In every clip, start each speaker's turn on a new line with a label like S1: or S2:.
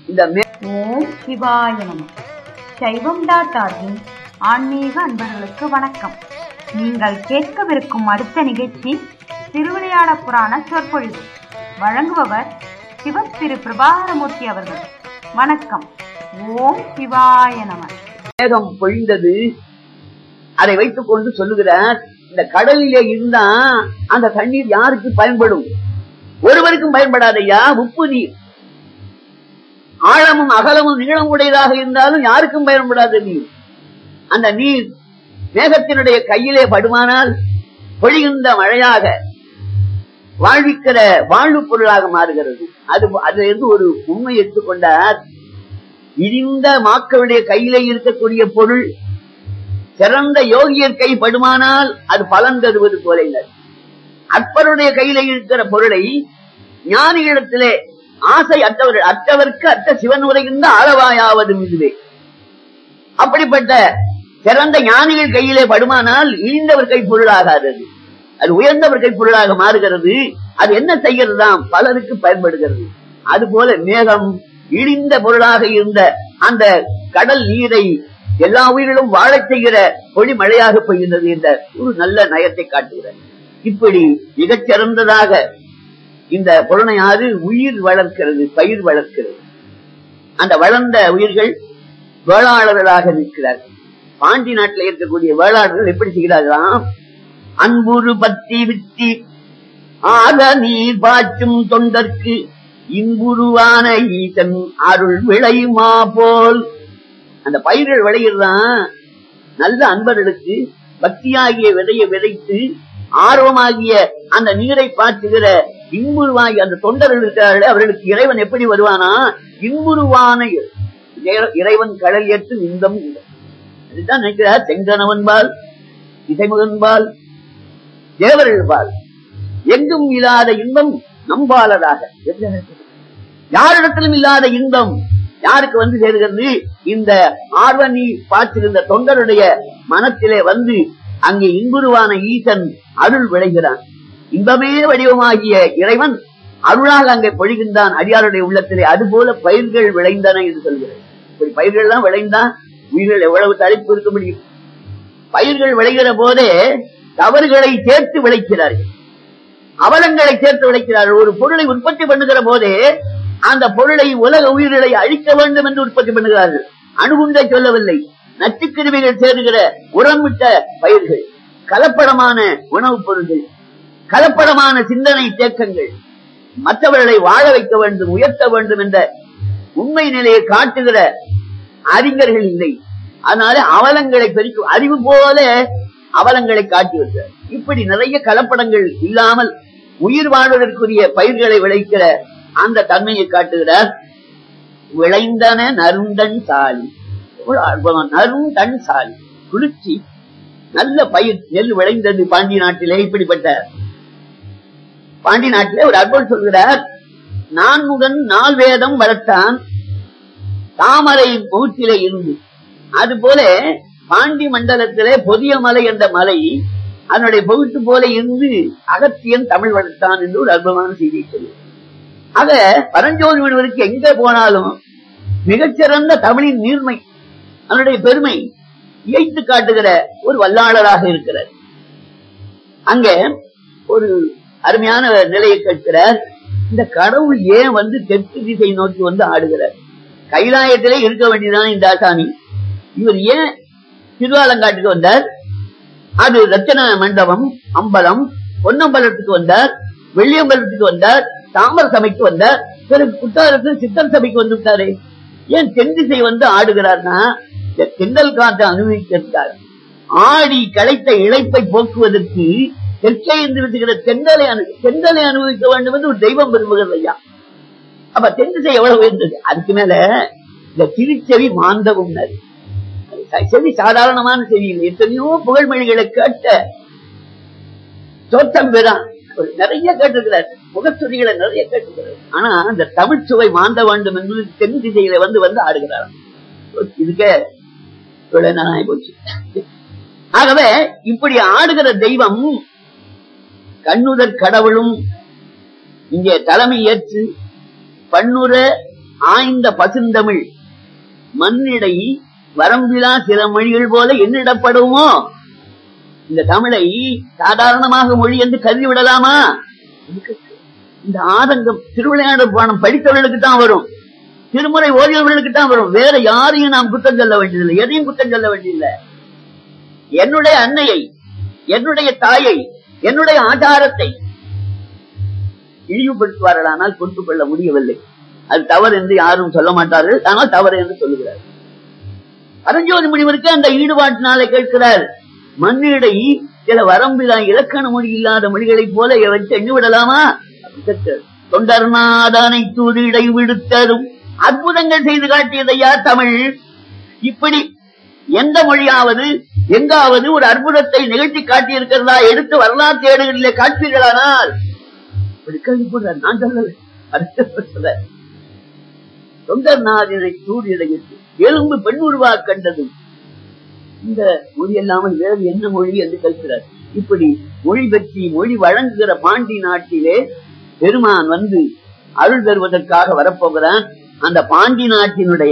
S1: இந்த மே
S2: ஓம் சிவாய நம சைவம் டாட் ஆர்கின் ஆன்மீக அன்பர்களுக்கு வணக்கம் நீங்கள் கேட்கவிருக்கும் அடுத்த நிகழ்ச்சி திருவிளையாட புராண சொற்பொழிவு வழங்குபவர் சிவ திரு பிரபாகரமூர்த்தி அவர்கள் வணக்கம் ஓம் சிவாய நம
S1: மேகம் பொழிந்தது அதை வைத்துக் கொண்டு சொல்லுகிறார் இந்த கடலிலே இருந்தா அந்த தண்ணீர் யாருக்கு பயன்படும் ஒருவருக்கும் பயன்படாதையா உப்பு நீர் ஆழமும் அகலமும் நீளம் உடையதாக இருந்தாலும் யாருக்கும் பயன்படாத நீர் அந்த நீர் மேகத்தினுடைய கையிலே படுமானால் பொழிகின்ற மழையாக வாழ்விக்கிற வாழ்வு பொருளாக மாறுகிறது அது அதுல இருந்து ஒரு உண்மை எடுத்துக்கொண்டார் இடிந்த மாக்களுடைய கையிலே இருக்கக்கூடிய பொருள் சிறந்த யோகியர் கை படுமானால் அது பலன் தருவது போல இல்லை. அற்பருடைய கையில இருக்கிற பொருளை ஞானிகளிடத்திலே ஆசை அற்றவர் அற்றவர்க்கு அற்ற சிவன் உரைகின்ற அளவாயாவதும் இதுவே அப்படிப்பட்ட சிறந்த ஞானிகள் கையிலே படுமானால் இழிந்தவர் கை பொருளாகாதது அது உயர்ந்தவர் கை பொருளாக மாறுகிறது அது என்ன செய்கிறதாம் பலருக்கு பயன்படுகிறது அதுபோல மேகம் இழிந்த பொருளாக இருந்த அந்த கடல் நீரை எல்லா உயிரிலும் வாழச் செய்கிற பொழி மழையாக பெய்கின்றது என்ற ஒரு நல்ல நயத்தை காட்டுகிறது இப்படி மிகச் சிறந்ததாக இந்த புலனையாறு உயிர் வளர்க்கிறது பயிர் வளர்க்கிறது அந்த வளர்ந்த உயிர்கள் வேளாளர்களாக நிற்கிறார்கள் பாண்டி நாட்டில் இருக்கக்கூடிய வேளாளர்கள் எப்படி செய்கிறார்களாம் அன்புரு பத்தி வித்தி ஆக நீர் பாய்ச்சும் தொண்டர்க்கு இன்புருவான ஈசன் அருள் விளையுமா போல் அந்த பயிர்கள் விளைகிறதான் நல்ல அன்பர்களுக்கு பக்தியாகிய விதையை விதைத்து ஆர்வமாகிய அந்த நீரை பாய்ச்சுகிற இன்புருவாகி அந்த தொண்டர்கள் இருக்கிறார்கள் அவர்களுக்கு இறைவன் எப்படி வருவானா இன்புருவான இறை- இறைவன் கடல் ஏற்று இன்பம் இல்லை அதுதான் நினைக்கிறார் செங்கனவன்பால் இசைமுகன்பால் தேவர்கள்பால் எங்கும் இல்லாத இன்பம் நம்பாலதாக யாரிடத்திலும் இல்லாத இன்பம் யாருக்கு வந்து சேருகிறது இந்த ஆர்வனி பார்த்திருந்த தொண்டருடைய மனத்திலே வந்து அங்கே இன்புருவான ஈசன் அருள் விளைகிறான் இன்பமே வடிவமாகிய இறைவன் அருளாக அங்கே பொழிகின்றான் அடியாருடைய உள்ளத்திலே அதுபோல பயிர்கள் விளைந்தன என்று சொல்கிறது இப்படி பயிர்கள் எல்லாம் விளைந்தா உயிர்கள் எவ்வளவு தழைப்பு இருக்க முடியும் பயிர்கள் விளைகிற போதே தவறுகளை சேர்த்து விளைக்கிறார்கள் அவலங்களை சேர்த்து விளைக்கிறார்கள் ஒரு பொருளை உற்பத்தி பண்ணுகிற போதே அந்த பொருளை உலக உயிர்களை அழிக்க வேண்டும் என்று உற்பத்தி பண்ணுகிறார்கள் அணுகுண்டை சொல்லவில்லை நச்சுக்கிருமிகள் சேருகிற உரமிட்ட பயிர்கள் கலப்படமான உணவுப் பொருள்கள் கலப்படமான சிந்தனை தேக்கங்கள் மற்றவர்களை வாழ வைக்க வேண்டும் உயர்த்த வேண்டும் என்ற உண்மை நிலையை காட்டுகிற அறிஞர்கள் இல்லை அதனால அவலங்களை பெருக்கும் அறிவு போல அவலங்களை காட்டி வருகிறார் இப்படி நிறைய கலப்படங்கள் இல்லாமல் உயிர் வாழ்வதற்குரிய பயிர்களை விளைக்கிற அந்த தன்மையை காட்டுகிறார் விளைந்தன நருண்டன் சாலி எவ்வளவு அற்புதம். நருண்டன் சாலி குளிர்ச்சி நல்ல பயிர் நெல் விளைந்தது பாண்டி நாட்டிலே இப்படிப்பட்ட பாண்டி நாட்டிலே ஒரு அற்புதம் சொல்கிறார் நான்முகன் நால் வேதம் வளர்த்தான் தாமரை மூச்சிலே இருந்து அது போல பாண்டி மண்டலத்திலே பொதிய மலை என்ற மலை அதனுடைய பகுத்து போல இருந்து அகத்தியன் தமிழ் வளர்த்தான் என்று ஒரு அற்புதமான செய்தியை சொல்லு ஆக பரஞ்சோதி முனிவருக்கு எங்க போனாலும் மிகச்சிறந்த தமிழின் நீர்மை அதனுடைய பெருமை இயைத்து காட்டுகிற ஒரு வல்லாளராக இருக்கிறார் அங்க ஒரு அருமையான நிலையை கேட்கிறார் இந்த கடவுள் ஏன் வந்து தெற்கு திசை நோக்கி வந்து ஆடுகிறார் கைலாயத்திலே இருக்க வேண்டியதான இந்த ஆசாமி இவர் ஏன் திருவாலங்காட்டுக்கு வந்தார் அது ரத்தன மண்டபம் அம்பலம் பொன்னம்பலத்துக்கு வந்தார் வெள்ளியம்பலத்துக்கு வந்தார் தாமர சபைக்கு வந்தார் பிறகு குற்றாலத்தில் சித்தர் சபைக்கு வந்து விட்டாரே ஏன் தென் திசை வந்து ஆடுகிறார்னா இந்த தென்றல் காற்றை அனுபவிக்கிறார் ஆடி களைத்த இழைப்பை போக்குவதற்கு தெற்கே இருந்து விடுகிற தென்றலை அனு தென்றலை அனுபவிக்க வேண்டும் என்று ஒரு தெய்வம் விரும்புகிறது ஐயா அப்ப தென் திசை எவ்வளவு உயர்ந்தது அதுக்கு மேல இந்த திருச்செவி மாந்தவும் செவி சாதாரணமான செவி இல்லை எத்தனையோ புகழ்மொழிகளை கேட்ட தோற்றம் பெறான் அவர் நிறைய கேட்டிருக்கிறார் முகச்சுதிகளை நிறைய கேட்டிருக்கிறார் ஆனா அந்த தமிழ் சுவை மாந்த வேண்டும் என்பது தென் திசையில வந்து வந்து ஆடுகிறாராம் இதுக்கே இவ்வளவு நேரம் ஆகி போச்சு ஆகவே இப்படி ஆடுகிற தெய்வம் கண்ணுதற் கடவுளும் இங்கே தலைமை ஏற்று பண்ணுற ஆய்ந்த பசுந்தமிழ் மண்ணிடை வரம்பிலா சில மொழிகள் போல எண்ணிடப்படுமோ இந்த தமிழை சாதாரணமாக மொழி என்று கருதி விடலாமா இந்த ஆதங்கம் திருவிளையாடு பாடம் படித்தவர்களுக்கு தான் வரும் திருமுறை ஓதியவர்களுக்கு தான் வரும் வேற யாரையும் நாம் குற்றம் சொல்ல வேண்டியதில்லை எதையும் குற்றம் சொல்ல வேண்டியதில்லை என்னுடைய அன்னையை என்னுடைய தாயை என்னுடைய ஆச்சாரத்தை இழிவுபடுத்துவார்களானால் பொறுத்துக் கொள்ள முடியவில்லை அது தவறு என்று யாரும் சொல்ல மாட்டார்கள் ஆனால் தவறு என்று சொல்லுகிறார் பரஞ்சோதி முனிவருக்கு அந்த ஈடுபாட்டினாலே கேட்கிறார் மண்ணிடை சில வரம்பிலா இலக்கண மொழி இல்லாத மொழிகளைப் போல வச்சு எண்ணி விடலாமா தொண்டர்நாதனை தூது இடை விடுத்ததும் அற்புதங்கள் செய்து காட்டியதையா தமிழ் இப்படி எந்த மொழியாவது எங்காவது ஒரு அற்புதத்தை நிகழ்த்தி காட்டியிருக்கிறதா எடுத்து வரலாற்று ஏடுகளிலே காட்பீர்களானால் இப்படி கேள்வி போடுறார் நான் சொல்லல அடுத்த சொல்ல தொண்டர்நாதனை தூது இடையிட்டு எலும்பு பெண் உருவா கண்டதும் இந்த மொழி இல்லாமல் வேறு என்ன மொழி என்று கேட்கிறார் இப்படி மொழி பற்றி மொழி வழங்குகிற பாண்டி நாட்டிலே பெருமான் வந்து அருள் பெறுவதற்காக வரப்போகிறான் அந்த பாண்டி நாட்டினுடைய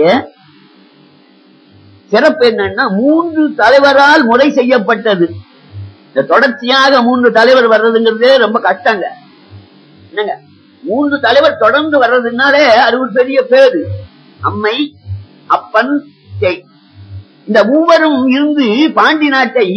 S1: சிறப்பு என்னன்னா மூன்று தலைவரால் முறை செய்யப்பட்டது இந்த தொடர்ச்சியாக மூன்று தலைவர் வர்றதுங்கிறதே ரொம்ப கஷ்டங்க என்னங்க மூன்று தலைவர் தொடர்ந்து வர்றதுனாலே அது ஒரு பெரிய பேரு அம்மை அப்பன் செய் இந்த மூவரும் இருந்து பாண்டி நாட்டை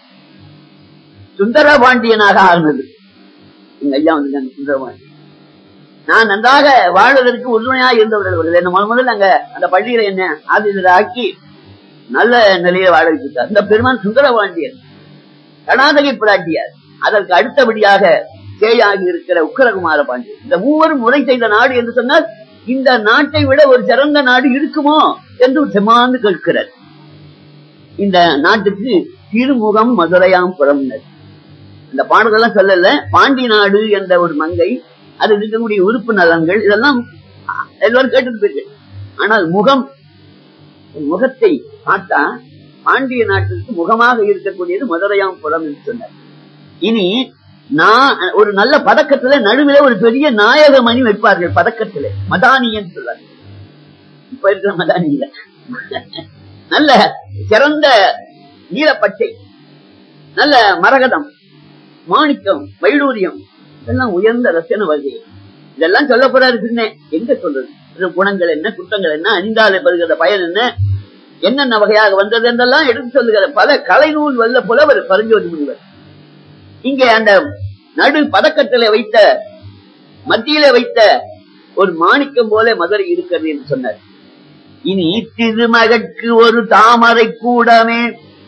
S1: சுந்தர பாண்டியனாக ஆனது எங்க ஐயா வந்து சுந்தரபாண்டி நான் நன்றாக வாழ்வதற்கு உறுதுணையாக இருந்தவர்கள் என்ன முதல் முதல்ல அங்க அந்த பள்ளியில என்ன ஆசிரியர் ஆக்கி நல்ல நிலையை வாழ வச்சிருக்கார் இந்த பெருமான் சுந்தரபாண்டியன் கர்நாடகை பிராட்டியார் அதற்கு அடுத்தபடியாக சேயாகி இருக்கிற உக்கரகுமார பாண்டியன் இந்த மூவரும் முறை செய்த நாடு என்று சொன்னால் இந்த நாட்டை விட ஒரு சிறந்த நாடு இருக்குமோ என்று செம்மாந்து கேட்கிறார் இந்த நாட்டுக்கு திருமுகம் மதுரையாம் புறம்னர் இந்த பாடல்கள்லாம் சொல்லல பாண்டி நாடு என்ற ஒரு மங்கை அது இருக்கக்கூடிய உறுப்பு நலன்கள் இதெல்லாம் எல்லாரும் கேட்டு போயிருக்கு ஆனால் முகம் முகத்தை பார்த்தா பாண்டிய நாட்டிற்கு முகமாக இருக்கக்கூடியது மதுரையாம் புறம் என்று சொன்னார் இனி நான் ஒரு நல்ல பதக்கத்துல நடுவில் ஒரு பெரிய நாயக மணி வைப்பார்கள் பதக்கத்துல மதானியன்னு சொல்றாங்க இப்ப இருக்கிற மதானி இல்ல நல்ல சிறந்த நீலப்பச்சை நல்ல மரகதம் மாணிக்கம் வைடூரியம் இதெல்லாம் உயர்ந்த ரசன வகை இதெல்லாம் சொல்ல போறாரு பின்ன எங்க சொல்றது இது குணங்கள் என்ன குற்றங்கள் என்ன அணிந்தாலே பெறுகிற பயன் என்ன என்னென்ன வகையாக வந்தது என்றெல்லாம் எடுத்து சொல்லுகிற பல கலைநூல் வல்ல புலவர் பரஞ்சோதி முனிவர் இங்கே அந்த நடு பதக்கத்திலே வைத்த மத்தியிலே வைத்த ஒரு மாணிக்கம் போல மதுரை இருக்கிறது என்று சொன்னார் இனி திருமகற்கு ஒரு தாமரை கூடமே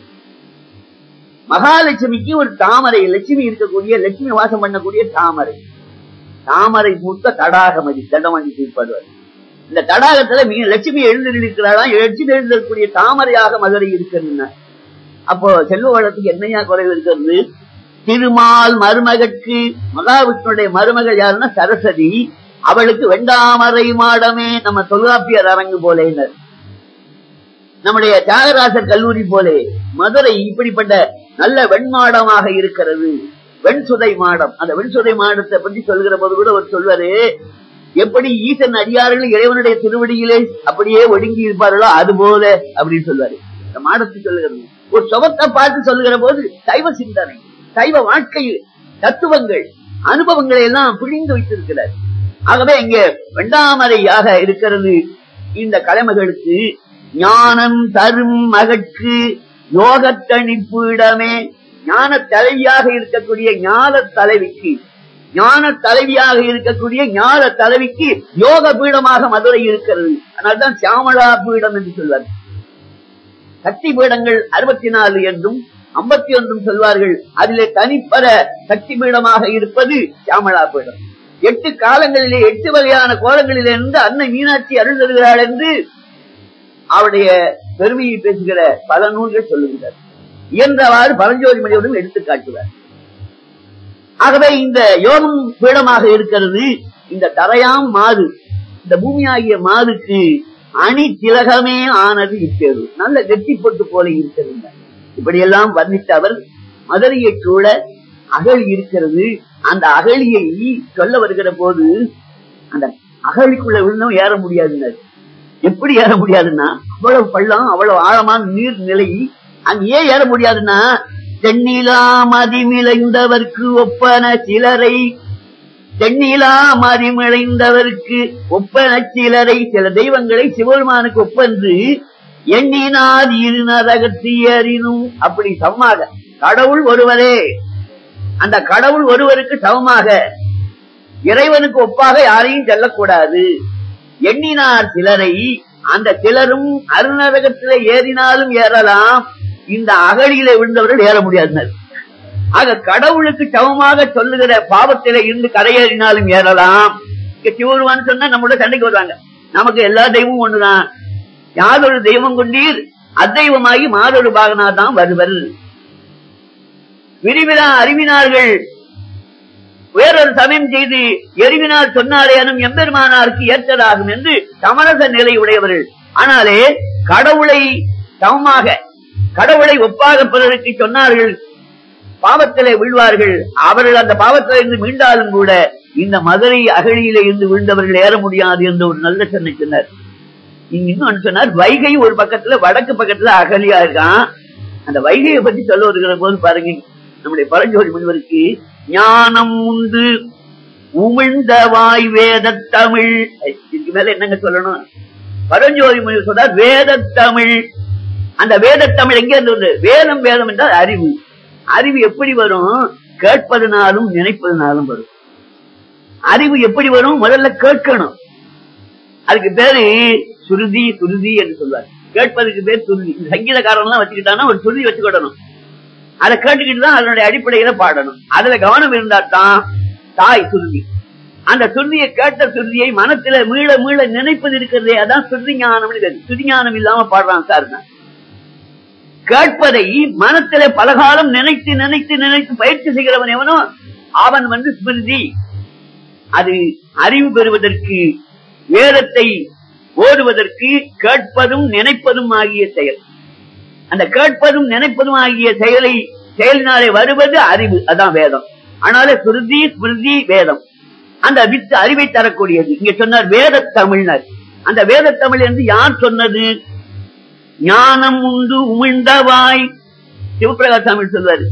S1: மகாலட்சுமிக்கு ஒரு தாமரை லட்சுமி இருக்கக்கூடிய லட்சுமி வாசம் பண்ணக்கூடிய தாமரை தாமரை பூத்த தடாகமதி தடமதி தீர்ப்படுவார் இந்த தடாகத்துல மீ- லட்சுமி எழுந்திருக்கிறாளாம் லட்சுமி எழுந்திருக்கக்கூடிய தாமரையாக மதுரை இருக்கிறது அப்போ செல்வ வளத்துக்கு என்னையா குறைவு இருக்கிறது திருமால் மருமகற்கு மகாவிஷ்ணுடைய மருமகள் யாருன்னா சரஸ்வதி அவளுக்கு வெண்டாமரை மாடமே நம்ம தொல்காப்பியர் அரங்கு போலேனர் நம்முடைய தியாகராசர் கல்லூரி போலே மதுரை இப்படிப்பட்ட நல்ல வெண்மாடமாக இருக்கிறது வெண்சுதை மாடம் அந்த வெண்சுதை மாடத்தை பற்றி சொல்கிற போது கூட அவர் சொல்வாரு எப்படி ஈசன் அடியார்கள் இறைவனுடைய திருவடியிலே அப்படியே ஒடுங்கி இருப்பார்களோ அது போல அப்படின்னு சொல்வாரு இந்த மாடத்தை சொல்லுகிறது ஒரு சுகத்தை பார்த்து சொல்லுகிற போது சைவ சிந்தனை சைவ வாழ்க்கை தத்துவங்கள் அனுபவங்களை எல்லாம் புரிந்து வைத்திருக்கிறார் ஆகவே இங்கே வெண்டாமரையாக இருக்கிறது இந்த கலைமகளுக்கு ஞானம் தரும் மகற்கு யோகத்தணிப்பு இடமே ஞான தலைவியாக இருக்கக்கூடிய ஞான தலைவிக்கு ஞான தலைவியாக இருக்கக்கூடிய ஞான தலைவிக்கு யோக பீடமாக மதுரை இருக்கிறது அதனால்தான் சியாமலா பீடம் என்று சொல்வார் சக்தி பீடங்கள் அறுபத்தி நாலு என்றும் ஐம்பத்தி ஒன்றும் சொல்வார்கள் அதிலே தனிப்பெற சக்தி பீடமாக இருப்பது சியாமலா பீடம் எட்டு காலங்களிலே எட்டு வகையான கோலங்களிலே இருந்து அன்னை மீனாட்சி அருள் தருகிறாள் என்று அவருடைய பெருமையை பேசுகிற பல நூல்கள் சொல்லுகிறார் இயன்றவாறு பரஞ்சோதி மணியோடும் எடுத்து காட்டுவார் ஆகவே இந்த யோகம் பீடமாக இருக்கிறது இந்த தரையாம் மாது இந்த பூமியாகிய மாதுக்கு அணி திலகமே ஆனது இப்பேரு நல்ல வெற்றி பொட்டு போல இருக்கிறது இப்படியெல்லாம் வர்ணித்த அவர் மதுரையை சூழ அகழி இருக்கிறது அந்த அகழியை சொல்ல வருகிற போது அந்த அகழிக்குள்ள விழுந்தவன் ஏற முடியாதுங்க எப்படி ஏற முடியாதுன்னா அவ்வளவு பள்ளம் அவ்வளவு ஆழமான நீர் நிலை அங்க ஏன் ஏற முடியாதுன்னா தென்னிலா மதிமிளைந்தவர்க்கு ஒப்பன சிலரை தென்னிலா மதிமிளைந்தவர்க்கு ஒப்பன சிலரை சில தெய்வங்களை சிவபெருமானுக்கு ஒப்பென்று எண்ணினார் இரு நரகத்தியறினும் அப்படி சமமாக கடவுள் ஒருவரே அந்த கடவுள் ஒருவருக்கு சமமாக இறைவனுக்கு ஒப்பாக யாரையும் செல்லக்கூடாது எண்ணினார் சிலரை அந்த சிலரும் அருநரகத்திலே ஏறினாலும் ஏறலாம் இந்த அகழியில விழுந்தவர்கள் ஏற முடியாது ஆக கடவுளுக்கு சமமாக சொல்லுகிற பாவத்தில இருந்து கரையேறினாலும் ஏறலாம் இங்க சிவருவான்னு சொன்னா நம்மளோட சண்டைக்கு வருவாங்க நமக்கு எல்லா தெய்வமும் ஒண்ணுதான் யாதொரு தெய்வம் கொண்டீர் அத்தெய்வமாகி மாதொரு பாகனா தான் வருவர் விரிவிலா அறிவினார்கள் வேறொரு சமயம் செய்து எரிவினார் சொன்னாலேனும் எம்பெருமானாருக்கு ஏற்றதாகும் என்று சமரச நிலை உடையவர்கள் ஆனாலே கடவுளை சமமாக கடவுளை ஒப்பாக பிறருக்கு சொன்னார்கள் பாவத்திலே வீழ்வார்கள் அவர்கள் அந்த பாவத்தில இருந்து மீண்டாலும் கூட இந்த மதுரை அகழியில இருந்து விழுந்தவர்கள் ஏற முடியாது என்று ஒரு நல்ல சென்னை சொன்னார் இங்க இன்னொன்னு சொன்னார் வைகை ஒரு பக்கத்துல வடக்கு பக்கத்துல அகலியா இருக்கான் அந்த வைகையை பத்தி சொல்ல வருகிற போது பாருங்க நம்முடைய பரஞ்சோதி முனிவருக்கு ஞானம் உண்டு உமிழ்ந்த வாய் வேத தமிழ் இதுக்கு மேல என்னங்க சொல்லணும் பரஞ்சோதி முனிவர் சொல்றார் வேத தமிழ் அந்த வேத தமிழ் எங்க இருந்து வருது? வேதம் வேதம் என்றால் அறிவு அறிவு எப்படி வரும் கேட்பதனாலும் நினைப்பதனாலும் வரும் அறிவு எப்படி வரும் முதல்ல கேட்கணும் அதுக்கு பேரு சுருதி சுருதி என்று சொல்வார் கேட்பதுக்கு பேர் சுருதி இந்த சங்கீதக்காரன் எல்லாம் வச்சுக்கிட்டானா ஒரு சுருதி வச்சுக்கிடணும் அதை கேட்டுக்கிட்டு தான் அதனுடைய அடிப்படையில பாடணும் அதுல கவனம் இருந்தா தான் தாய் சுருதி அந்த சுருதியை கேட்ட சுருதியை மனத்துல மீள மீள நினைப்பது இருக்கிறதே அதான் சுருதி ஞானம் சுருதி ஞானம் இல்லாம பாடுறான் சார் தான் கேட்பதை மனத்திலே பலகாலம் நினைத்து நினைத்து நினைத்து பயிற்சி செய்கிறவன் எவனோ அவன் வந்து ஸ்மிருதி அது அறிவு பெறுவதற்கு வேதத்தை ஓடுவதற்கு கேட்பதும் நினைப்பதும் ஆகிய செயல் அந்த கேட்பதும் நினைப்பதும் ஆகிய செயலை செயலினாலே வருவது அறிவு அதான் வேதம் ஆனாலே சுருதி ஸ்மிருதி வேதம் அந்த வித்து அறிவை தரக்கூடியது இங்க சொன்னார் வேத தமிழ்னர் அந்த வேத தமிழ் என்று யார் சொன்னது ஞானம் உண்டு உமிழ்ந்தவாய் சிவபிரகாஷ் சாமி சொல்வாரு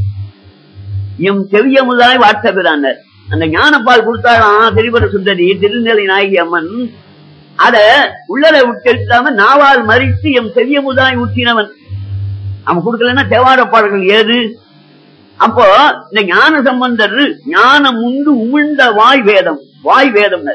S1: எம் செவியமுதாய் வாட்டபிரானர் அந்த ஞானப்பால் கொடுத்தாலாம் திரிபுர சுந்தரி திருநெல்லை நாயகி அம்மன் அத உள்ளரை உட்கெடுத்தாம நாவால் மறித்து எம் செவியமுதாய் ஊற்றினவன் அவன் கொடுக்கலன்னா தேவார பாடல்கள் ஏது அப்போ இந்த ஞான சம்பந்தர் ஞானம் உண்டு உமிழ்ந்த வாய் வேதம் வாய் வேதம்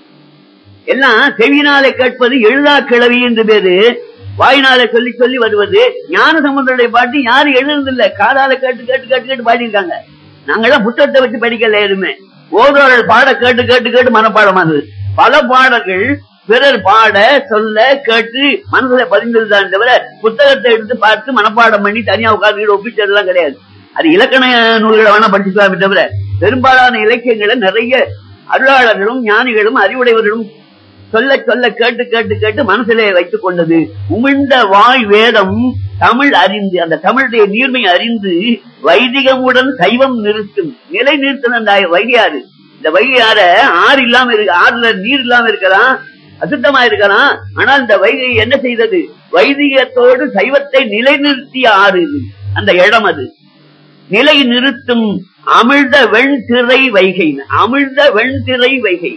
S1: எல்லாம் செவியினாலே கேட்பது எழுதா கிழவி என்று பேரு வாயினால சொல்லி சொல்லி வருவது ஞான சம்பந்தருடைய பாட்டு யாரும் எழுதுறதில்ல காதால கேட்டு கேட்டு கேட்டு கேட்டு பாடியிருக்காங்க நாங்கெல்லாம் புத்தகத்தை வச்சு படிக்கல எதுவுமே ஓதோர்கள் பாட கேட்டு கேட்டு கேட்டு மனப்பாடமானது பல பாடல்கள் பிறர் பாட சொல்ல கேட்டு மனசுல பதிந்ததுதான் தவிர புத்தகத்தை எடுத்து பார்த்து மனப்பாடம் பண்ணி தனியா உட்கார்ந்து ஒப்பிச்சதெல்லாம் கிடையாது அது இலக்கண நூல்களை வேணா படிச்சுக்கலாமே தவிர பெரும்பாலான இலக்கியங்களை நிறைய அருளாளர்களும் ஞானிகளும் அறிவுடையவர்களும் சொல்ல சொல்ல கேட்டு கேட்டு கேட்டு மனசிலே வைத்துக் கொண்டது உமிழ்ந்த வாய் வேதம் தமிழ் அறிந்து அந்த தமிழுடைய நீர்மை அறிந்து வைதிகமுடன் சைவம் நிறுத்தும் நிலை நிறுத்தம் அந்த வைகையாறு இந்த வைகையாற ஆறு இல்லாம இருக்கு ஆறுல நீர் இல்லாம இருக்கலாம் அசுத்தமா இருக்கலாம் ஆனால் இந்த வைகை என்ன செய்தது வைதிகத்தோடு சைவத்தை நிலைநிறுத்திய ஆறு இது அந்த இடம் அது நிலை நிறுத்தும் அமிழ்த வெண்திரை வைகை அமிழ்த வெண்திரை வைகை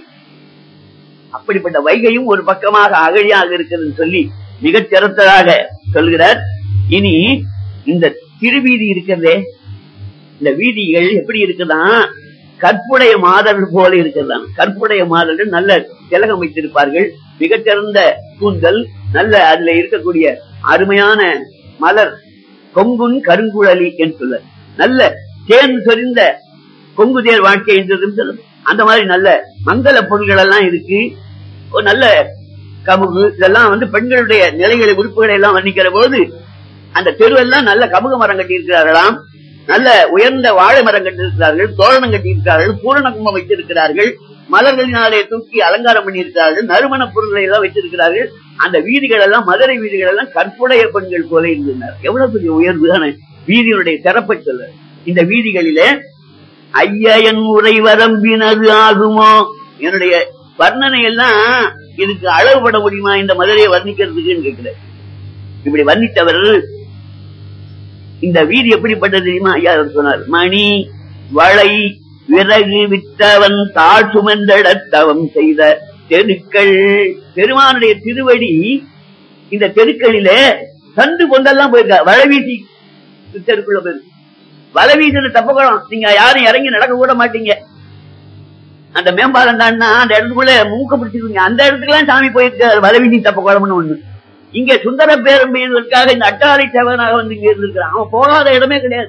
S1: அப்படிப்பட்ட வைகையும் ஒரு பக்கமாக அகழியாக இருக்கிறது சொல்லி மிகச் சிறந்ததாக சொல்கிறார் இனி இந்த திருவீதி இருக்கிறதே இந்த வீதிகள் எப்படி இருக்குதான் கற்புடைய மாதர்கள் போல இருக்கிறதாம் கற்புடைய மாதர்கள் நல்ல திலகம் வைத்திருப்பார்கள் மிகச்சிறந்த கூந்தல் நல்ல அதுல இருக்கக்கூடிய அருமையான மலர் கொங்குன் கருங்குழலி என்று சொல்ல நல்ல தேன் சொரிந்த கொங்கு தேர் வாழ்க்கை என்று சொல்லும் அந்த மாதிரி நல்ல மங்கள பொருள்கள் எல்லாம் இருக்கு ஒரு நல்ல கமுகு இதெல்லாம் வந்து பெண்களுடைய நிலைகளை உறுப்புகளை எல்லாம் வர்ணிக்கிற போது அந்த தெருவெல்லாம் நல்ல கமுக மரம் கட்டி இருக்கிறார்களாம் நல்ல உயர்ந்த வாழை மரம் கட்டியிருக்கிறார்கள் தோரணம் கட்டியிருக்கிறார்கள் பூரண கும்பம் வைத்திருக்கிறார்கள் மலர்களினாலே தூக்கி அலங்காரம் பண்ணியிருக்கிறார்கள் நறுமண பொருள்களை எல்லாம் வைத்திருக்கிறார்கள் அந்த வீதிகள் எல்லாம் மதுரை வீதிகள் எல்லாம் கற்புடைய பெண்கள் போல இருந்தனர் எவ்வளவு பெரிய உயர்வு வீதியினுடைய சிறப்பை சொல்ல இந்த வீதிகளிலே ஐயன் உரை வரம்பினது ஆகுமோ என்னுடைய வர்ணனை எல்லாம் இதுக்கு அளவுபட முடியுமா இந்த மதுரையை வர்ணிக்கிறதுக்குன்னு கேட்கிறார் இப்படி வர்ணித்தவர் இந்த வீதி எப்படிப்பட்டது தெரியுமா ஐயா அவர் சொன்னார் மணி வளை விறகு வித்தவன் தாழ் சுமந்தடத்தவம் செய்த தெருக்கள் பெருமானுடைய திருவடி இந்த தெருக்களிலே சந்து கொண்டெல்லாம் போயிருக்கா வளை வீசி தெருக்குள்ள போயிருக்கு வலை வீசுற தப்பகுளம் நீங்க யாரும் இறங்கி நடக்க கூட மாட்டீங்க அந்த மேம்பாலம் தாண்டா அந்த இடத்துக்குள்ள மூக்க பிடிச்சிருக்கீங்க அந்த இடத்துக்குலாம் சாமி போயிருக்காரு வலை வீசி தப்பகுளம்னு ஒண்ணு இங்க சுந்தர பேரம் பெய்வதற்காக இந்த அட்டாளி சேவனாக வந்து இங்க இருந்திருக்கிறான் அவன் போகாத இடமே கிடையாது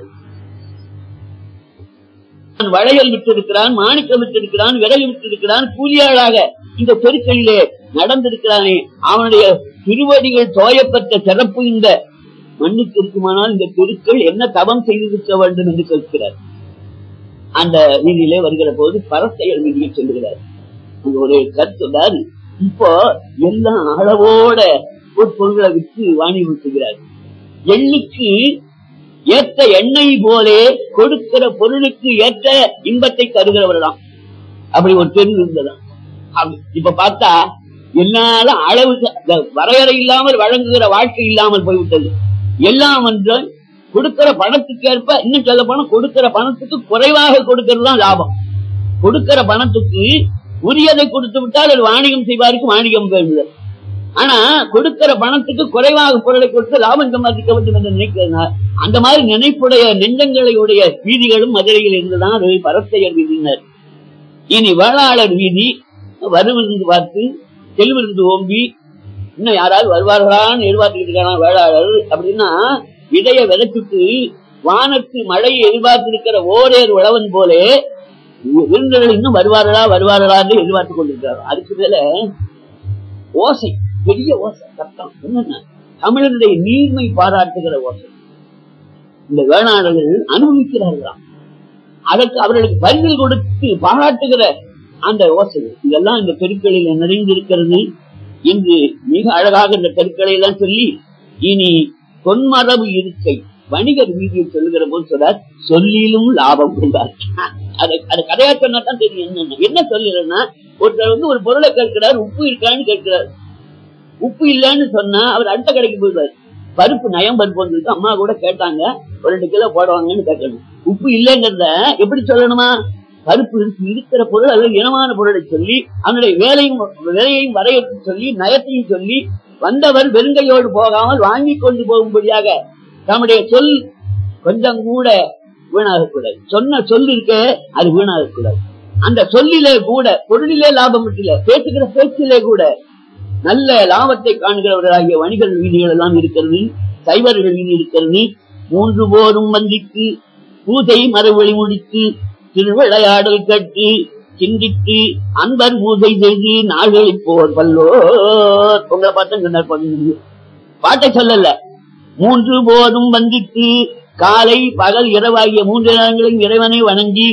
S1: அவன் வளையல் விட்டிருக்கிறான் மாணிக்கம் விட்டிருக்கிறான் விறகு விட்டிருக்கிறான் கூலியாளாக இந்த தெருக்களிலே நடந்திருக்கிறானே அவனுடைய திருவடிகள் தோயப்பட்ட சிறப்பு இந்த மண்ணுக்கு இருக்குமானால் இந்த தெருக்கள் என்ன தவம் செய்திருக்க வேண்டும் என்று கேட்கிறார் அந்த வீதியிலே வருகிற போது பரத்தையர் வீதியை சொல்லுகிறார் அங்க ஒரு கருத்து சொல்றாரு இப்போ எல்லாம் அளவோட ஒரு பொருளை விற்று வாங்கி விட்டுகிறார் எள்ளுக்கு ஏற்ற எண்ணெய் போலே கொடுக்கிற பொருளுக்கு ஏற்ற இன்பத்தை தருகிறவர்களாம் அப்படி ஒரு தெரு இருந்ததாம் அப்படி- இப்ப பார்த்தா என்னால அளவுக்கு இந்த வரையறை இல்லாமல் வழங்குகிற வாழ்க்கை இல்லாமல் போய்விட்டது எல்லாம் என்று கொடுக்கிற பணத்துக்கு ஏற்ப இன்னும் சொல்ல போனா கொடுக்கிற பணத்துக்கு குறைவாக கொடுக்கிறது தான் லாபம் கொடுக்கிற பணத்துக்கு உரியதை கொடுத்து விட்டால் அது வாணிகம் செய்வாருக்கு வாணிகம் வேண்டும் ஆனா கொடுக்கிற பணத்துக்கு குறைவாக பொருளை கொடுத்து லாபம் சம்பாதிக்க வேண்டும் என்று நினைக்கிறதுனால அந்த மாதிரி நினைப்புடைய நெஞ்சங்களுடைய வீதிகளும் மதுரையில் இருந்துதான் அதை பரத்தையர் வீதியினர் இனி வேளாளர் வீதி வருவிருந்து பார்த்து செல்விருந்து ஓம்பி இன்னும் யாராவது வருவார்களான்னு எதிர்பார்த்துக்கிட்டு இருக்கானா வேளாளர் அப்படின்னா இடைய விதத்துக்கு வானத்து மழையை எதிர்பார்த்திருக்கிற ஓரேர் உழவன் போலே விருந்தர்கள் இன்னும் வருவார்களா வருவார்களா என்று எதிர்பார்த்துக் கொண்டிருக்கிறார் அதுக்கு மேல ஓசை பெரிய ஓசை சத்தம் என்னன்னா தமிழனுடைய நீர்மை பாராட்டுகிற ஓசை இந்த வேளாளர்கள் அனுபவிக்கிறார்களாம் அதற்கு அவர்களுக்கு பரிதில் கொடுத்து பாராட்டுகிற அந்த ஓசை இதெல்லாம் இந்த தெருக்களில் நிறைந்திருக்கிறது என்று மிக அழகாக இந்த தெருக்களை எல்லாம் சொல்லி இனி தொன்மரபு இருக்கை வணிகர் வீதியை சொல்லுகிற போது சொல்றார் சொல்லிலும் லாபம் கொண்டார் அது அது கதையா சொன்னா தான் தெரியும் என்னன்னு என்ன சொல்லுறேன்னா ஒருத்தர் வந்து ஒரு பொருளை கேட்கிறார் உப்பு இருக்கான்னு கேட்கிறார் உப்பு இல்லைன்னு சொன்னா அவர் அடுத்த கடைக்கு போயிடுவார் பருப்பு நயம் பருப்பு வந்திருக்கு அம்மா கூட கேட்டாங்க ஒரு ரெண்டு கிலோ போடுவாங்கன்னு கேட்கணும் உப்பு இல்லைங்கிறத எப்படி சொல்லணுமா பருப்பு இருக்கு இருக்கிற பொருள் அல்லது இனமான பொருளை சொல்லி அதனுடைய வேலையும் விலையையும் வரையறுத்து சொல்லி நயத்தையும் சொல்லி வந்தவர் வெறுங்கையோடு போகாமல் வாங்கி கொண்டு போகும்படியாக நம்முடைய சொல் கொஞ்சம் கூட வீணாகக்கூடாது சொன்ன சொல் இருக்க அது வீணாகக்கூடாது அந்த சொல்லிலே கூட பொருளிலே லாபம் இல்ல பேசுகிற பேச்சிலே கூட நல்ல லாபத்தை காண்கிறவர்களாகிய வணிகர் வீதிகள் எல்லாம் இருக்கிறது சைவர்கள் வீதி இருக்கிறது மூன்று போரும் வந்திக்கு பூஜை மரவழி முடித்து திருவிளையாடல் கட்டி சிந்தித்து அன்பர் பூஜை செய்து நாள்களை போர் பல்லோர் உங்களை பார்த்தா சொன்னார் பதினஞ்சு பாட்டை சொல்லல மூன்று போதும் வந்தித்து காலை பகல் இரவாகிய மூன்று நேரங்களையும் இறைவனை வணங்கி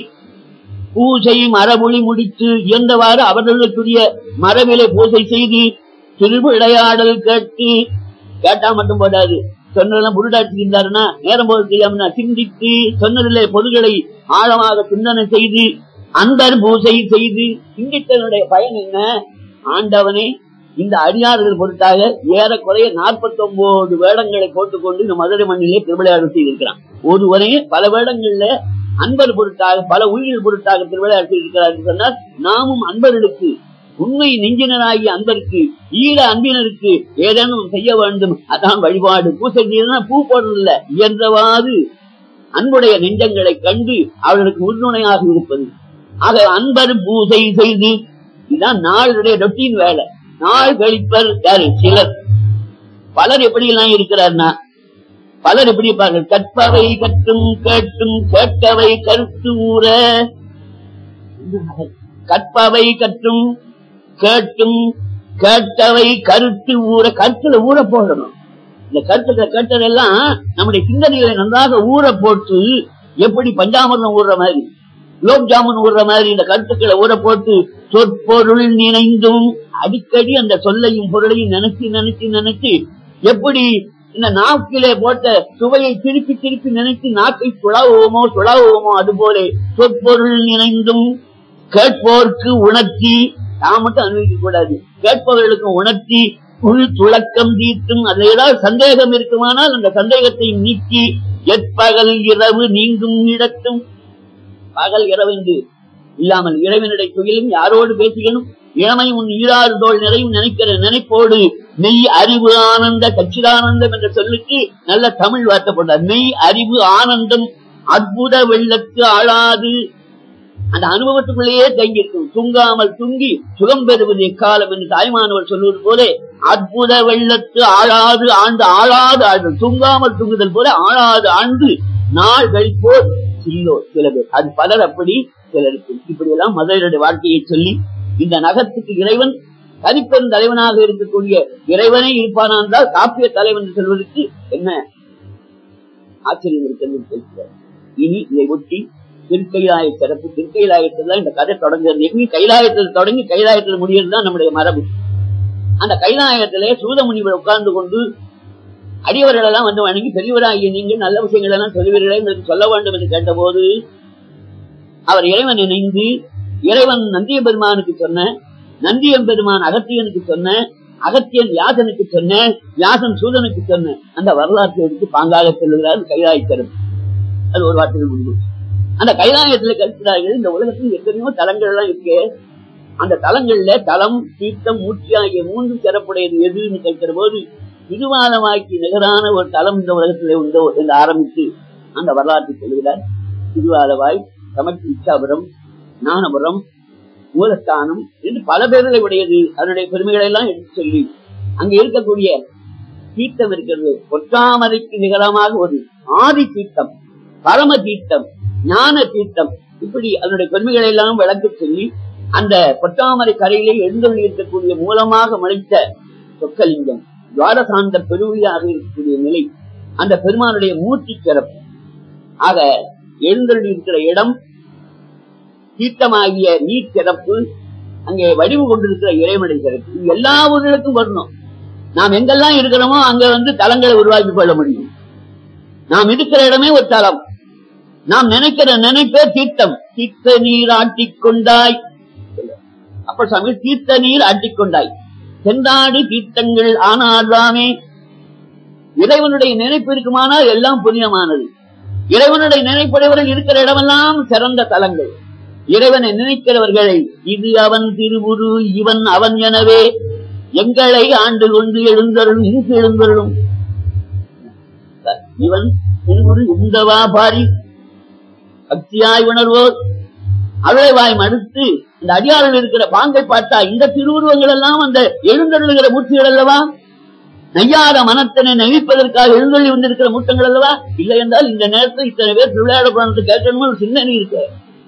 S1: பூஜை மரமொழி முடித்து இயன்றவாறு அவர்களுக்குரிய மரபிலை பூஜை செய்து திருவிளையாடல் கேட்டு கேட்டா மட்டும் போடாது சொன்னதெல்லாம் புருடாட்சி இருந்தாருன்னா நேரம் போது தெரியாம சிந்தித்து சொன்னதிலே பொருள்களை ஆழமாக சிந்தனை செய்து அன்பர் பூஜை செய்து சிந்தித்தனுடைய பயன் என்ன ஆண்டவனே இந்த அடியார்கள் பொருட்டாக ஏறக்குறைய நாற்பத்தி ஒன்பது வேடங்களை போட்டுக்கொண்டு இந்த மதுரை மண்ணிலே திருவிளையாடல் செய்திருக்கிறான் ஒருவரே பல வேடங்கள்ல அன்பர் பொருட்டாக பல உயிர்கள் பொருட்டாக திருவிளையாடல் செய்திருக்கிறார் என்று சொன்னால் நாமும் அன்பர்களுக்கு உண்மை நெஞ்சினராகிய அன்பருக்கு ஈர அன்பினருக்கு ஏதேனும் செய்ய வேண்டும் அதான் வழிபாடு பூசை செய்யணும்னா பூ போடுறதில்ல இயன்றவாறு அன்புடைய நெஞ்சங்களை கண்டு அவர்களுக்கு உறுதுணையாக இருப்பது ஆக அன்பர் பூசை செய்து இதுதான் நாளுடைய ரொட்டீன் வேலை நாள் கழிப்பர் யாரு சிலர் பலர் எப்படி எல்லாம் இருக்கிறார்னா பலர் எப்படி இருப்பார்கள் கற்பவை கற்றும் கேட்டும் கேட்கவை கருத்து ஊற கற்பவை கற்றும் கேட்டும் கேட்டவை கருத்து ஊற கருத்துல ஊற போடணும் இந்த கருத்துல கேட்டதெல்லாம் நம்முடைய சிந்தனைகளை நன்றாக ஊற போட்டு எப்படி பஞ்சாமிர்தம் ஊறுற மாதிரி குலோப் ஜாமுன் ஊறுற மாதிரி இந்த கருத்துக்களை ஊற போட்டு சொற்பொருள் நினைந்தும் அடிக்கடி அந்த சொல்லையும் பொருளையும் நினைச்சு நினைச்சு நினைச்சு எப்படி இந்த நாக்கிலே போட்ட சுவையை திருப்பி திருப்பி நினைத்து நாக்கை சுழாவோமோ சுழாவோமோ அது போல சொற்பொருள் நினைந்தும் கேட்போர்க்கு உணர்த்தி தான் மட்டும் அனுபவிக்க கூடாது கேட்பவர்களுக்கும் உணர்த்தி உள் துளக்கம் தீர்த்தும் அதுல ஏதாவது சந்தேகம் இருக்குமானால் அந்த சந்தேகத்தை நீக்கி எற்பகல் இரவு நீங்கும் இடத்தும் பகல் இரவு என்று இல்லாமல் இறைவனுடைய துயிலும் யாரோடு பேசுகணும் இளமை உன் ஈராறு தோல் நிறையும் நினைக்கிற நினைப்போடு மெய் அறிவு ஆனந்த கச்சிதானந்தம் என்ற சொல்லுக்கு நல்ல தமிழ் வார்த்தை போட்டார் மெய் அறிவு ஆனந்தம் அற்புத வெள்ளத்து ஆளாது அந்த அனுபவத்துக்குள்ளேயே தங்கியிருக்கும் தூங்காமல் தூங்கி சுகம் பெறுவது எக்காலம் என்று தாய்மானவர் சொல்லுவது போல அற்புத வெள்ளத்து ஆளாது ஆண்டு ஆளாது ஆண்டு தூங்காமல் தூங்குதல் போல ஆளாது ஆண்டு நாள் கழிப்போர் சில்லோ சில பேர் அது பலர் அப்படி சிலருக்கு இப்படி எல்லாம் மதுரையுடைய வாழ்க்கையை சொல்லி இந்த நகரத்துக்கு இறைவன் தனிப்பெரும் தலைவனாக இருக்கக்கூடிய இறைவனே இருப்பானா என்றால் காப்பிய தலைவன் என்று சொல்வதற்கு என்ன ஆச்சரியம் இருக்கிறது பேசுகிறார் இனி இதை ஒட்டி திருக்கைலாய சிறப்பு திருக்கைலாயத்தில் தான் இந்த கதை தொடங்குறது எங்க கைலாயத்தில் தொடங்கி கைலாயத்தில் முடியறது தான் நம்முடைய மரபு அந்த கைலாயத்திலே சூதமுனிவர் உட்கார்ந்து கொண்டு அடியவர்கள் எல்லாம் வந்து வணங்கி பெரியவராகிய நீங்கள் நல்ல விஷயங்கள் எல்லாம் சொல்லுவீர்களே எங்களுக்கு சொல்ல வேண்டும் என்று கேட்டபோது அவர் இறைவன் இணைந்து இறைவன் நந்திய பெருமானுக்கு சொன்ன நந்தியம் பெருமான் அகத்தியனுக்கு சொன்ன அகத்தியன் வியாசனுக்கு சொன்ன வியாசன் சூதனுக்கு சொன்ன அந்த வரலாற்றை எடுத்து பாங்காக செல்லுகிறார் கைலாயத்தரும் அது ஒரு வார்த்தைகள் முன்பு அந்த கைலாயத்துல கற்கிறார்கள் இந்த உலகத்தில் எத்தனையோ தலங்கள் எல்லாம் இருக்கு அந்த தலங்கள்ல தலம் தீர்த்தம் மூர்த்தி ஆகிய மூன்று சிறப்புடையது எதுன்னு கேட்கிற போது திருவாலமாக்கி நிகரான ஒரு தலம் இந்த உலகத்திலே உண்டோ என்று ஆரம்பித்து அந்த வரலாற்றை சொல்கிறார் திருவாலவாய் சமர்த்தி இச்சாபுரம் ஞானபுரம் மூலஸ்தானம் என்று பல பேர்களை உடையது அதனுடைய பெருமைகளை எல்லாம் எடுத்து சொல்லி அங்க இருக்கக்கூடிய தீர்த்தம் இருக்கிறது பொற்றாமரைக்கு நிகரமாக ஒரு ஆதி தீர்த்தம் பரம தீர்த்தம் ஞான தீர்த்தம் இப்படி அதனுடைய பெருமைகளை எல்லாம் விளக்க சொல்லி அந்த பொற்றாமரை கரையிலே எழுந்தொழி இருக்கக்கூடிய மூலமாக முளைத்த சொக்கலிங்கம் துவாரசாந்த பெருவியாக இருக்கக்கூடிய நிலை அந்த பெருமானுடைய மூர்த்தி சிறப்பு ஆக எழுந்தொழி இருக்கிற இடம் தீர்த்தமாகிய நீர் சிறப்பு அங்கே வடிவு கொண்டிருக்கிற இறைவனை சிறப்பு இது எல்லா ஊர்களுக்கும் வரணும் நாம் எங்கெல்லாம் இருக்கிறோமோ அங்க வந்து தலங்களை உருவாக்கி கொள்ள முடியும் நாம் இருக்கிற இடமே ஒரு தலம் நாம் நினைக்கிற நினைப்பே தீர்த்தம் தீர்த்த நீர் ஆட்டிக்கொண்டாய் அப்ப சாமி தீர்த்த நீர் ஆட்டிக்கொண்டாய் சென்றாடு தீர்த்தங்கள் ஆனாதாமே இறைவனுடைய நினைப்பு இருக்குமானால் எல்லாம் புண்ணியமானது இறைவனுடைய நினைப்புடையவர்கள் இருக்கிற இடமெல்லாம் சிறந்த தலங்கள் இறைவனை நினைக்கிறவர்களை இது அவன் திருவுரு இவன் அவன் எனவே எங்களை ஆண்டு கொண்டு எழுந்தருளும் இங்கு எழுந்தருளும் இவன் திருவுரு இந்தவா பாரி பக்தியாய் உணர்வோர் அழவாய் மடுத்து இந்த அடியாரில் இருக்கிற பாங்கை பார்த்தா இந்த திருவுருவங்கள் எல்லாம் அந்த எழுந்தருளுகிற மூர்த்திகள் அல்லவா நையாத மனத்தினை நெகிப்பதற்காக எழுந்தொழி வந்திருக்கிற மூட்டங்கள் அல்லவா இல்லை என்றால் இந்த நேரத்தில் இத்தனை பேர் திருவிளையாட போனது கேட்கணும் ஒரு சிந்தனை இருக்கு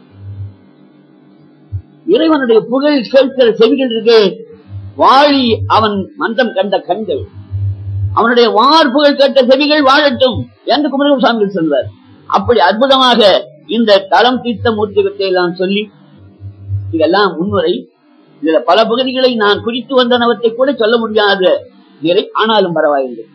S1: இறைவனுடைய புகழ் கேட்கிற செவிகள் இருக்கு வாழி அவன் மந்தம் கண்ட கண்கள் அவனுடைய வார் புகழ் கேட்ட செவிகள் வாழட்டும் என்று குமரகம் சாமி சொல்வார் அப்படி அற்புதமாக இந்த தலம் தீர்த்த மூர்த்திகத்தை எல்லாம் சொல்லி இதெல்லாம் முன்னுரை இதுல பல பகுதிகளை நான் குறித்து வந்தனவற்றை கூட சொல்ல முடியாத நிறை ஆனாலும் பரவாயில்லை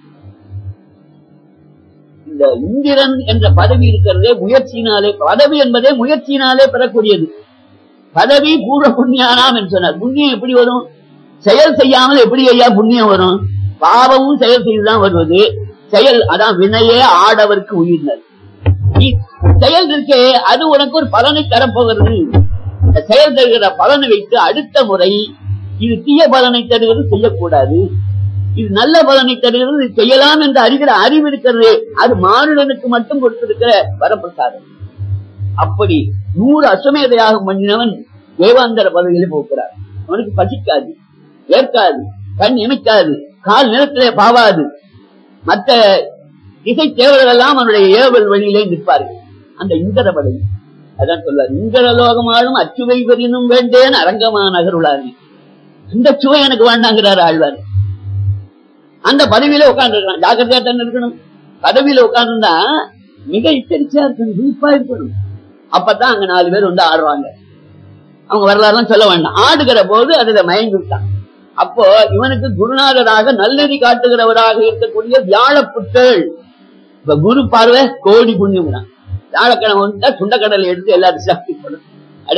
S1: இந்த இந்திரன் என்ற பதவி இருக்கிறதே முயற்சியினாலே பதவி என்பதே முயற்சியினாலே பெறக்கூடியது பதவி பூர்வ புண்ணியானாம் என்று சொன்னார் புண்ணியம் எப்படி வரும் செயல் செய்யாமல் எப்படி ஐயா புண்ணியம் வரும் பாவமும் செயல் செய்துதான் வருவது செயல் அதான் வினையே ஆடவருக்கு உயிர்னர் செயல் இருக்கே அது உனக்கு ஒரு பலனை தரப்போகிறது செயல் தருகிற பலனை வைத்து அடுத்த முறை இது தீய பலனை தருகிறது செய்யக்கூடாது இது நல்ல பலனை தருகிறது செய்யலாம் என்று அறிகிற அறிவு இருக்கிறது அது மானுடனுக்கு மட்டும் கொடுத்திருக்கிற வரப்பிரசாதம் அப்படி நூறு அசுமேதையாக பண்ணினவன் தேவாந்தர பதவியில போகிறார் அவனுக்கு பசிக்காது ஏற்காது கண் இமைக்காது கால் நிலத்திலே பாவாது மற்ற இசை தேவர்கள் எல்லாம் அவனுடைய ஏவல் வழியிலே நிற்பார்கள் அந்த இந்திர பதவி அதான் சொல்றாரு இந்திரலோகமாலும் அச்சுவை பெறினும் வேண்டேன் அரங்கமா நகருளாரு இந்த சுவை எனக்கு வேண்டாங்கிறார் ஆழ்வார் அந்த பதவியில உட்கார்ந்து ஜாக்கிரதையா தான் இருக்கணும் பதவியில உட்கார்ந்துருந்தா மிக எச்சரிக்கையா இருக்கணும் விழிப்பா இருக்கணும் அப்பதான் அங்க நாலு பேர் வந்து ஆடுவாங்க அவங்க வரலாறுலாம் சொல்ல வேண்டாம் ஆடுகிற போது அதுல மயங்கி விட்டான் அப்போ இவனுக்கு குருநாதராக நல்லெறி காட்டுகிறவராக இருக்கக்கூடிய வியாழ புத்தள் இப்ப குரு பார்வை கோடி புண்ணியம் தான் வியாழக்கிழமை வந்து சுண்டக்கடலை எடுத்து எல்லாரும் சாப்பிடணும் அடே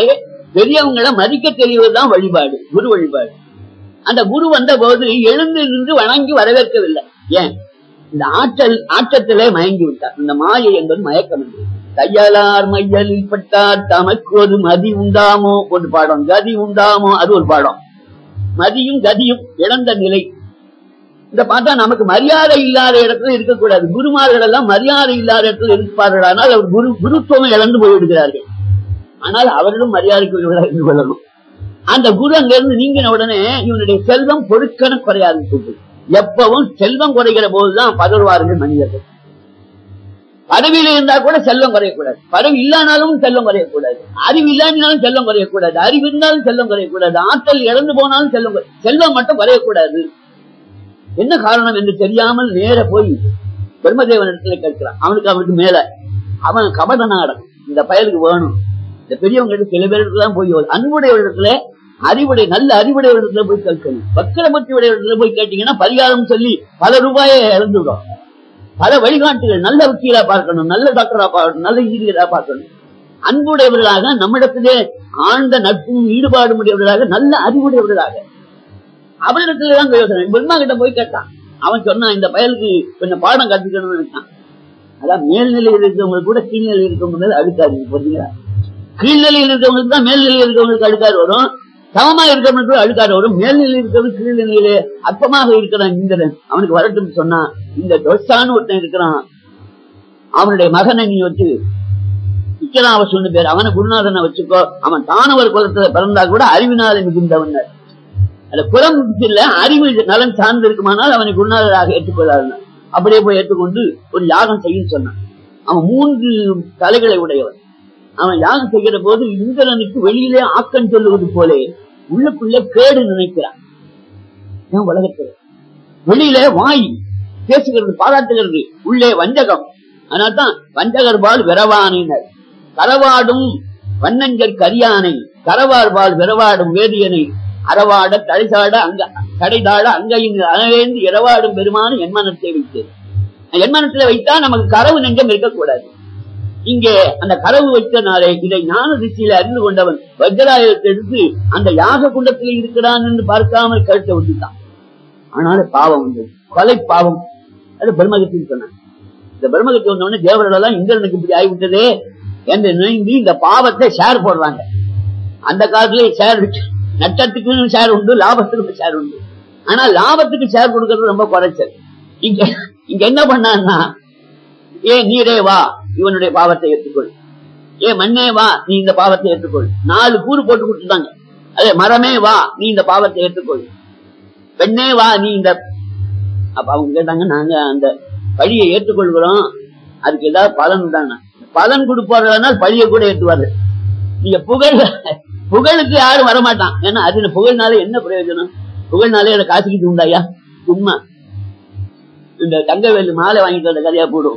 S1: பெரியவங்களை மதிக்க தெரிவதுதான் வழிபாடு குரு வழிபாடு அந்த குரு வந்த போது எழுந்து நின்று வணங்கி வரவேற்கவில்லை ஏன் இந்த ஆற்றல் ஆற்றத்திலே மயங்கி விட்டார் இந்த மாயை என்பது மயக்கம் என்று தையலார் மையலில் பட்டார் தமக்கு ஒரு மதி உண்டாமோ ஒரு பாடம் கதி உண்டாமோ அது ஒரு பாடம் மதியும் கதியும் இழந்த நிலை இந்த பார்த்தா நமக்கு மரியாதை இல்லாத இடத்துல இருக்கக்கூடாது குருமார்கள் எல்லாம் மரியாதை இல்லாத இடத்துல இருப்பார்கள் ஆனால் அவர் குரு குருத்துவம் இழந்து போய்விடுகிறார்கள் ஆனால் அவர்களும் மரியாதைக்கு இருந்து கொள்ளணும் அந்த குரு அங்கிருந்து நீங்கின உடனே இவனுடைய செல்வம் பொருட்கன குறைய ஆரம்பிச்சு எப்பவும் செல்வம் குறைகிற போதுதான் பதறுவார்கள் மனிதர்கள் பதவியில இருந்தா கூட செல்வம் குறையக்கூடாது பதவி இல்லானாலும் செல்வம் குறையக்கூடாது அறிவு இல்லாட்டினாலும் செல்வம் குறையக்கூடாது அறிவு இருந்தாலும் செல்வம் குறையக்கூடாது ஆற்றல் இறந்து போனாலும் செல்வம் குறை- செல்வம் மட்டும் குறையக்கூடாது என்ன காரணம் என்று தெரியாமல் நேர போய் பிரம்மதேவன் இடத்துல கேட்கிறான் அவனுக்கு அவனுக்கு மேல அவன் கபட நாடம் இந்த பயலுக்கு வேணும் இந்த பெரியவங்க கிட்ட சில பேர் தான் போய் அன்புடைய இடத்துல அறிவுடைய நல்ல அறிவுடைய இடத்துல போய் கேட்கணும் வக்கரமத்தி உடைய இடத்துல போய் கேட்டீங்கன்னா பரிகாரம் சொல்லி பல ரூபாயை இழந்துடும் பல வழிகாட்டுகள் நல்ல வக்கீலா பார்க்கணும் நல்ல டாக்டரா பார்க்கணும் நல்ல இன்ஜினியரா பார்க்கணும் அன்புடையவர்களாக நம்மிடத்திலே ஆழ்ந்த நட்பும் ஈடுபாடும் உடையவர்களாக நல்ல அறிவுடையவர்களாக அவரிடத்துலதான் யோசனை பிரம்மா கிட்ட போய் கேட்டான் அவன் சொன்னான் இந்த பயலுக்கு கொஞ்சம் பாடம் கத்துக்கணும்னு நினைச்சான் அதான் மேல்நிலையில் இருக்கிறவங்க கூட கீழ்நிலையில் இருக்கவங்க அழுக்காது புரியுங்களா கீழ்நிலையில் இருக்கவங்களுக்கு தான் மேல்நிலையில் இருக்கவங்களுக்கு அழுக்காறு வரும் சமமா இருக்கிறவங்களுக்கு அழுக்காறு வரும் மேல்நிலையில் இருக்கிறவங்க கீழ்நிலையிலே அற்பமாக இருக்கிறான் இந்திரன் அவனுக்கு வரட்டும் சொன்னா இந்த தொசான்னு ஒருத்தன் இருக்கிறான் அவனுடைய மகனை நீ வச்சு இக்கராவசன் பேர் அவனை குருநாதனை வச்சுக்கோ அவன் தானவர் குலத்துல பிறந்தா கூட அறிவினால மிகுந்தவன் அந்த குலம் இல்ல அறிவு நலன் சார்ந்து இருக்குமானால் அவனை குருநாதராக ஏற்றுக்கொள்ளாது அப்படியே போய் ஏற்றுக்கொண்டு ஒரு யாகம் செய்யும் சொன்னான் அவன் மூன்று தலைகளை உடையவன் அவன் யாகம் செய்கிற போது இந்திரனுக்கு வெளியிலே ஆக்கம் சொல்லுவது போலே உள்ளுக்குள்ளே கேடு நினைக்கிறான் ஏன் உலகத்துல வெளியிலே வாய் பேசுகிறது பாராட்டுகிறது உள்ளே வஞ்சகம் அதனால்தான் வஞ்சகர் பால் விரவானினர் கரவாடும் வண்ணஞ்சர் கரியானை கரவார்பால் விரவாடும் வேதியனை அறவாட தழைசாட அங்க கடைதாட அங்கையின் அனவேந்து இரவாடும் பெருமான என்மனத்தை வைத்தது என்மனத்துல வைத்தா நமக்கு கரவு நெஞ்சம் இருக்கக்கூடாது இங்கே அந்த கரவு வைத்தனாலே இதை ஞான திசையில அறிந்து கொண்டவன் வஜ்ராயுதத்தை எடுத்து அந்த யாக குண்டத்தில் இருக்கிறான் என்று பார்க்காமல் கழுத்தை விட்டுட்டான் ஆனாலும் பாவம் வந்தது கொலை பாவம் அது பிரம்மகத்தின்னு சொன்னான் இந்த பிரம்மகத்தி வந்தோடனே தேவரெல்லாம் இந்திரனுக்கு இப்படி ஆகிவிட்டதே என்று நினைந்து இந்த பாவத்தை ஷேர் போடுறாங்க அந்த காலத்துல ஷேர் நட்டத்துக்கு ஷேர் உண்டு லாபத்துக்கு ஷேர் உண்டு ஆனா லாபத்துக்கு ஷேர் கொடுக்கறது ரொம்ப குறைச்சல் இங்க இங்க என்ன பண்ணான்னா ஏ நீரே வா இவனுடைய பாவத்தை ஏற்றுக்கொள் ஏ மண்ணே வா நீ இந்த பாவத்தை ஏற்றுக்கொள் நாலு கூறு போட்டு கொடுத்துட்டாங்க அதே மரமே வா நீ இந்த பாவத்தை ஏற்றுக்கொள் பெண்ணே வா நீ இந்த அப்ப அவங்க கேட்டாங்க நாங்க அந்த பழியை ஏற்றுக்கொள்கிறோம் அதுக்கு ஏதாவது பலன் தானே பலன் கொடுப்பார்கள் பழியை கூட ஏற்றுவாரு நீங்க புகழ் புகழுக்கு யாரும் வரமாட்டான் ஏன்னா அது புகழ்னால என்ன பிரயோஜனம் புகழ்னாலே அதை காசுக்கு உண்டாயா சும்மா இந்த தங்கவேலு மாலை வாங்கிட்டு வந்த கதையா போடும்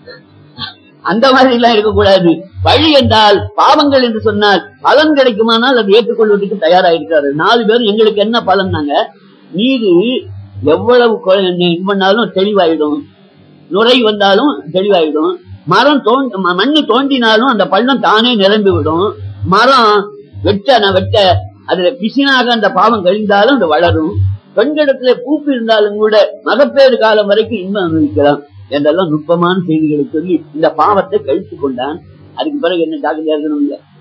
S1: அந்த மாதிரி எல்லாம் இருக்கக்கூடாது வழி என்றால் பாவங்கள் என்று சொன்னால் பலன் கிடைக்குமானால் அதை ஏற்றுக்கொள்வதற்கு தயாராயிருக்காரு நாலு பேர் எங்களுக்கு என்ன பலன் நாங்க நீரு எவ்வளவு கொ- இது பண்ணாலும் தெளிவாயிடும் நுரை வந்தாலும் தெளிவாயிடும் மரம் தோண்டி மண்ணு தோண்டினாலும் அந்த பள்ளம் தானே நிரம்பி விடும் மரம் வெட்ட நான் வெட்ட அதுல பிசினாக அந்த பாவம் கழிந்தாலும் அது வளரும் பெண்களிடத்துல பூப்பு இருந்தாலும் கூட மகப்பேறு காலம் வரைக்கும் இன்பம் அனுபவிக்கலாம் என்றெல்லாம் நுட்பமான செய்திகளை சொல்லி இந்த பாவத்தை கழித்துக் கொண்டான் அதுக்கு பிறகு என்ன டாக்டர் எழுதணும் இல்ல